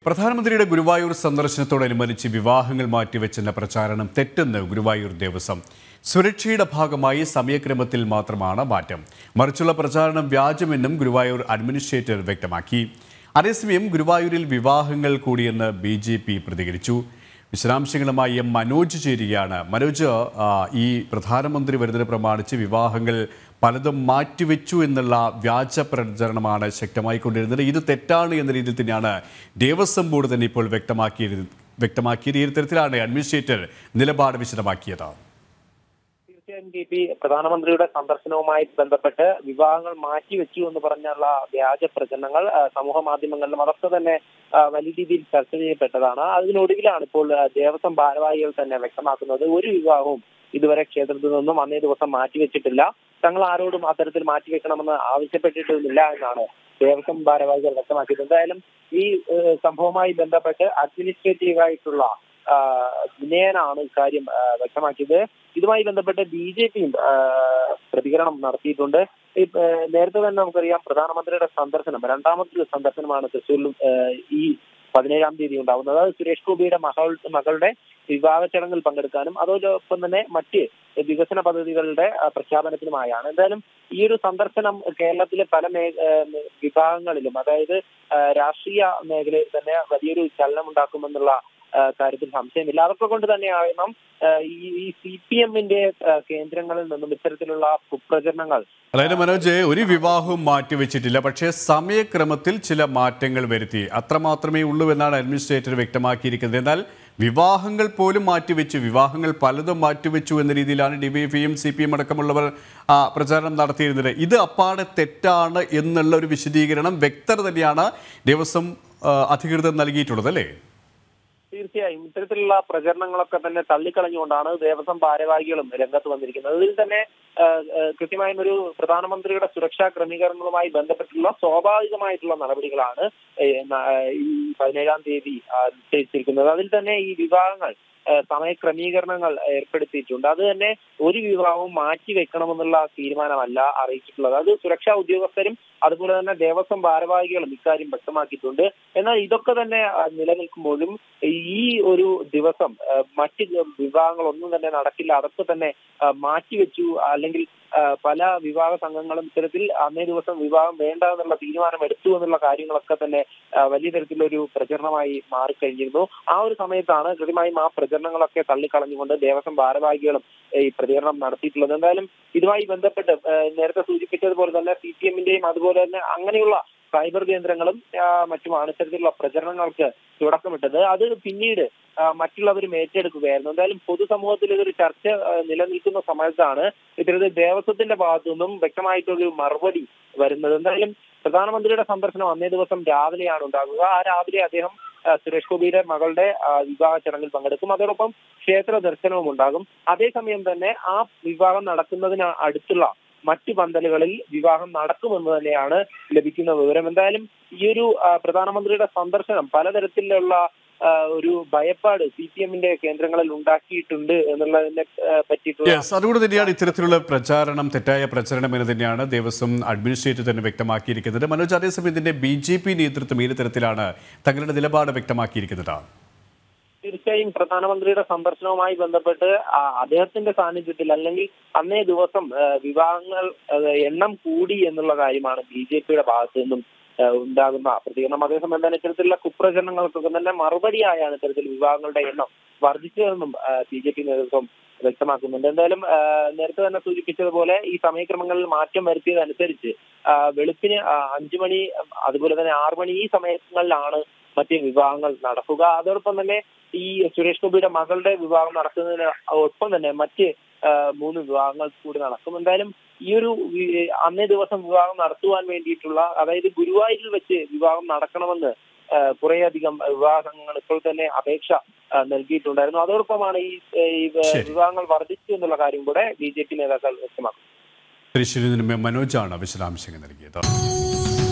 പ്രധാനമന്ത്രിയുടെ ഗുരുവായൂർ സന്ദർശനത്തോടനുബന്ധിച്ച് വിവാഹങ്ങൾ മാറ്റിവെച്ചെന്ന പ്രചാരണം തെറ്റെന്ന് ഗുരുവായൂർ ദേവസ്വം സുരക്ഷയുടെ ഭാഗമായി സമയക്രമത്തിൽ മാത്രമാണ് മാറ്റം മറിച്ചുള്ള പ്രചാരണം വ്യാജമെന്നും ഗുരുവായൂർ അഡ്മിനിസ്ട്രേറ്റർ വ്യക്തമാക്കി അതേസമയം ഗുരുവായൂരിൽ വിവാഹങ്ങൾ കൂടിയെന്ന് ബി ജെ പി പ്രതികരിച്ചു വിശദാംശങ്ങളുമായി എം മനോജ് ചേരുകയാണ് മനോജ് ആ, ഈ പ്രധാനമന്ത്രി വരുന്നതിനെ പ്രമാണിച്ച് വിവാഹങ്ങൾ പലതും മാറ്റിവെച്ചു എന്നുള്ള വ്യാജ പ്രചരണമാണ് ശക്തമായിക്കൊണ്ടിരുന്നത് ഇത് തെറ്റാണ് എന്ന രീതിയിൽ തന്നെയാണ് ദേവസ്വം ബോർഡ് തന്നെ ഇപ്പോൾ വ്യക്തമാക്കിയത് വ്യക്തമാക്കിയത് ഈ തരത്തിലാണ് അഡ്മിനിസ്ട്രേറ്റർ നിലപാട് വിശദമാക്കിയത് തീർച്ചയായും ടി പി പ്രധാനമന്ത്രിയുടെ സന്ദർശനവുമായി ബന്ധപ്പെട്ട് വിവാഹങ്ങൾ മാറ്റിവെച്ചു എന്ന് പറഞ്ഞുള്ള വ്യാജ പ്രചരണങ്ങൾ ആ, സമൂഹ മാധ്യമങ്ങളിലും അതൊക്കെ തന്നെ ആ, വലിയ രീതിയിൽ ചർച്ച ചെയ്യപ്പെട്ടതാണ് അതിനൊടുവിലാണ് ഇപ്പോൾ ആ, ദേവസ്വം ഭാരവാഹികൾ തന്നെ വ്യക്തമാക്കുന്നത് ഒരു വിവാഹവും ഇതുവരെ ക്ഷേത്രത്തിൽ നിന്നും അന്നേ ദിവസം മാറ്റിവെച്ചിട്ടില്ല തങ്ങൾ ആരോടും അത്തരത്തിൽ മാറ്റിവെക്കണമെന്ന് ആവശ്യപ്പെട്ടിട്ടുമില്ല എന്നാണ് ദേവസ്വം ഭാരവാഹികൾ വ്യക്തമാക്കിയത് എന്തായാലും ഈ ഏഹ്, സംഭവവുമായി ബന്ധപ്പെട്ട് അഡ്മിനിസ്ട്രേറ്റീവ് ആയിട്ടുള്ള ആ, വിനയനാണ് ഇക്കാര്യം ആ, വ്യക്തമാക്കിയത് ഇതുമായി ബന്ധപ്പെട്ട് ബി ജെ പിയും പ്രതികരണം നടത്തിയിട്ടുണ്ട് ഈ, ആ, നേരത്തെ തന്നെ നമുക്കറിയാം പ്രധാനമന്ത്രിയുടെ സന്ദർശനം രണ്ടാമത്തെ സന്ദർശനമാണ് തൃശ്ശൂരിലും ആ, ഈ പതിനേഴാം തീയതി ഉണ്ടാവുന്നത് അത് സുരേഷ് ഗോപിയുടെ മകൾ മകളുടെ വിവാഹ ചടങ്ങിൽ പങ്കെടുക്കാനും അതോടൊപ്പം തന്നെ മറ്റ് വികസന പദ്ധതികളുടെ ആ, പ്രഖ്യാപനത്തിനുമായാണ് എന്തായാലും ഈ ഒരു സന്ദർശനം കേരളത്തിലെ പല മേ ആ, വിഭാഗങ്ങളിലും അതായത് ആ, രാഷ്ട്രീയ മേഖലയിൽ തന്നെ വലിയൊരു ചലനം ഉണ്ടാക്കുമെന്നുള്ള ആ, കാര്യത്തിൽ സംശയമില്ല അതൊക്കെ കൊണ്ട് തന്നെയാണ് ആ, ഈ ഈ സി പി എമ്മിന്റെ കേന്ദ്രങ്ങളിൽ നിന്നും ഇത്തരത്തിലുള്ള കുപ്രചരണങ്ങൾ അതായത് മനോജ് ഒരു വിവാഹവും മാറ്റിവെച്ചിട്ടില്ല പക്ഷേ സമയക്രമത്തിൽ ചില മാറ്റങ്ങൾ വരുത്തി അത്രമാത്രമേ ഉള്ളൂ എന്നാണ് അഡ്മിനിസ്ട്രേറ്റർ വ്യക്തമാക്കിയിരിക്കുന്നത് എന്നാൽ വിവാഹങ്ങൾ പോലും മാറ്റിവെച്ചു വിവാഹങ്ങൾ പലതും മാറ്റിവെച്ചു എന്ന രീതിയിലാണ് ഡിവൈഎഫ്ഐയും സി പി എം അടക്കമുള്ളവർ ആ, പ്രചാരണം നടത്തിയിരുന്നത് ഇത് അപ്പാടെ തെറ്റാണ് എന്നുള്ള ഒരു വിശദീകരണം വ്യക്തത തന്നെയാണ് ദേവസ്വം ആ, അധികൃതർ നൽകിയിട്ടുള്ളത് അല്ലേ തീർച്ചയായും ഇത്തരത്തിലുള്ള പ്രചരണങ്ങളൊക്കെ തന്നെ തള്ളിക്കളഞ്ഞുകൊണ്ടാണ് ദേവസ്വം ഭാരവാഹികളും രംഗത്ത് വന്നിരിക്കുന്നത് ഇതിൽ തന്നെ ആ, ആ, കൃത്യമായും ഒരു പ്രധാനമന്ത്രിയുടെ സുരക്ഷാ ക്രമീകരണങ്ങളുമായി ബന്ധപ്പെട്ടുള്ള സ്വാഭാവികമായിട്ടുള്ള നടപടികളാണ് ഏ, ന- ഈ പതിനേഴാം തീയതി ആ, നിശ്ചയിച്ചിരിക്കുന്നത് അതിൽ തന്നെ ഈ വിവാഹങ്ങൾ ആ, സമയക്രമീകരണങ്ങൾ ഏർപ്പെടുത്തിയിട്ടുണ്ട് അത് തന്നെ ഒരു വിവാഹവും മാറ്റി വെക്കണമെന്നുള്ള തീരുമാനമല്ല അറിയിച്ചിട്ടുള്ളത് അത് സുരക്ഷാ ഉദ്യോഗസ്ഥരും അതുപോലെ തന്നെ ദേവസ്വം ഭാരവാഹികളും ഇക്കാര്യം വ്യക്തമാക്കിയിട്ടുണ്ട് എന്നാൽ ഇതൊക്കെ തന്നെ ആ, നിലനിൽക്കുമ്പോഴും ഈ ഒരു ദിവസം ആ, മറ്റ് വിവാഹങ്ങളൊന്നും തന്നെ നടക്കില്ല അതൊക്കെ തന്നെ ആ, മാറ്റിവെച്ചു അല്ലെങ്കിൽ ആ, പല വിവാഹ സംഘങ്ങളും ഇത്തരത്തിൽ അന്നേ ദിവസം വിവാഹം വേണ്ട എന്നുള്ള തീരുമാനം എടുത്തു എന്നുള്ള കാര്യങ്ങളൊക്കെ തന്നെ ആ, വലിയ തരത്തിലൊരു പ്രചരണമായി മാറിക്കഴിഞ്ഞിരുന്നു ആ ഒരു സമയത്താണ് കൃത്യമായും ആ പ്രചരണങ്ങളൊക്കെ തള്ളിക്കളഞ്ഞുകൊണ്ട് ദേവസ്വം ഭാരവാഹികളും ഈ പ്രതികരണം നടത്തിയിട്ടുള്ളത് എന്തായാലും ഇതുമായി ബന്ധപ്പെട്ട് ആ, നേരത്തെ സൂചിപ്പിച്ചതുപോലെ തന്നെ സി പി എമ്മിന്റെയും അതുപോലെ തന്നെ അങ്ങനെയുള്ള സൈബർ കേന്ദ്രങ്ങളും ആ, മറ്റുമാണ് ഇത്തരത്തിലുള്ള പ്രചരണങ്ങൾക്ക് തുടക്കമിട്ടത് അത് പിന്നീട് ആ, മറ്റുള്ളവരും ഏറ്റെടുക്കുകയായിരുന്നു എന്തായാലും പൊതുസമൂഹത്തിൽ ഇതൊരു ചർച്ച ആ, നിലനിൽക്കുന്ന സമയത്താണ് ഇത്തരത്തിൽ ദേവസ്വത്തിന്റെ ഭാഗത്തു നിന്നും വ്യക്തമായിട്ടൊരു മറുപടി വരുന്നത് എന്തായാലും പ്രധാനമന്ത്രിയുടെ സന്ദർശനം അന്നേ ദിവസം രാവിലെയാണ് ഉണ്ടാകുക ആ രാവിലെ അദ്ദേഹം ആ, സുരേഷ് ഗോപിയുടെ മകളുടെ ആ, വിവാഹ ചടങ്ങിൽ പങ്കെടുക്കും അതോടൊപ്പം ക്ഷേത്ര ദർശനവും ഉണ്ടാകും അതേസമയം തന്നെ ആ വിവാഹം നടക്കുന്നതിന് അടുത്തുള്ള മറ്റു പന്തലുകളിൽ വിവാഹം നടക്കുമെന്ന് തന്നെയാണ് ലഭിക്കുന്ന വിവരം എന്തായാലും ഈ ഒരു ആ, പ്രധാനമന്ത്രിയുടെ സന്ദർശനം പലതരത്തിലുള്ള ആ, ഒരു ഭയപ്പാട് സി പി എമ്മിന്റെ കേന്ദ്രങ്ങളിൽ ഉണ്ടാക്കിയിട്ടുണ്ട് എന്നുള്ളതിനെ ആ, പറ്റിയിട്ടുള്ള യെസ് അതുകൊണ്ട് തന്നെയാണ് ഇത്തരത്തിലുള്ള പ്രചാരണം തെറ്റായ പ്രചരണം എന്ന് തന്നെയാണ് ദേവസ്വം അഡ്മിനിസ്ട്രേറ്റർ തന്നെ വ്യക്തമാക്കിയിരിക്കുന്നത് മനോജ് അതേസമയം ഇതിന്റെ ബി ജെ പി നേതൃത്വം ഏത് തരത്തിലാണ് തങ്ങളുടെ നിലപാട് വ്യക്തമാക്കിയിരിക്കുന്നത് തീർച്ചയായും പ്രധാനമന്ത്രിയുടെ സന്ദർശനവുമായി ബന്ധപ്പെട്ട് ആ, അദ്ദേഹത്തിന്റെ സാന്നിധ്യത്തിൽ അല്ലെങ്കിൽ അന്നേ ദിവസം ആ, വിവാഹങ്ങൾ ആ, എണ്ണം കൂടി എന്നുള്ള കാര്യമാണ് ബി ജെ പിയുടെ ഭാഗത്തു നിന്നും ആ, ഉണ്ടാകുന്ന പ്രതികരണം അതേസമയം തന്നെ ഇത്തരത്തിലുള്ള കുപ്രചരണങ്ങൾക്കൊക്കെ തന്നെ മറുപടിയായാണ് ഇത്തരത്തിൽ വിവാഹങ്ങളുടെ എണ്ണം വർദ്ധിച്ചതെന്നും ബി ജെ പി നേതൃത്വം വ്യക്തമാക്കുന്നുണ്ട് എന്തായാലും ആ, നേരത്തെ തന്നെ സൂചിപ്പിച്ചതുപോലെ ഈ സമയക്രമങ്ങളിൽ മാറ്റം വരുത്തിയതനുസരിച്ച് ആ, വെളുപ്പിന് ആ, അഞ്ചു മണി അതുപോലെ തന്നെ ആറു മണി ഈ സമയങ്ങളിലാണ് മറ്റ് വിവാഹങ്ങൾ നടക്കുക അതോടൊപ്പം തന്നെ ഈ സുരേഷ് ഗോപിയുടെ മകളുടെ വിവാഹം നടക്കുന്നതിന് ഒപ്പം തന്നെ മറ്റ് ആ, മൂന്ന് വിവാഹങ്ങൾ കൂടി നടക്കും എന്തായാലും ഈ ഒരു വി- അന്നേ ദിവസം വിവാഹം നടത്തുവാൻ വേണ്ടിയിട്ടുള്ള അതായത് ഗുരുവായൂരിൽ വെച്ച് വിവാഹം നടക്കണമെന്ന് ആ, കുറേയധികം വിവാഹ സംഘങ്ങൾ ഇപ്പോൾ തന്നെ അപേക്ഷ ആ, നൽകിയിട്ടുണ്ടായിരുന്നു അതോടൊപ്പമാണ് ഈ ഈ ശരി. വിവാഹങ്ങൾ വർദ്ധിച്ചു എന്നുള്ള കാര്യം കൂടെ ബി ജെ പി നേതാക്കൾ വ്യക്തമാക്കും തൃശ്ശൂരിൽ നിന്നും മനോജാണ് വിശദാംശങ്ങൾ നൽകിയത്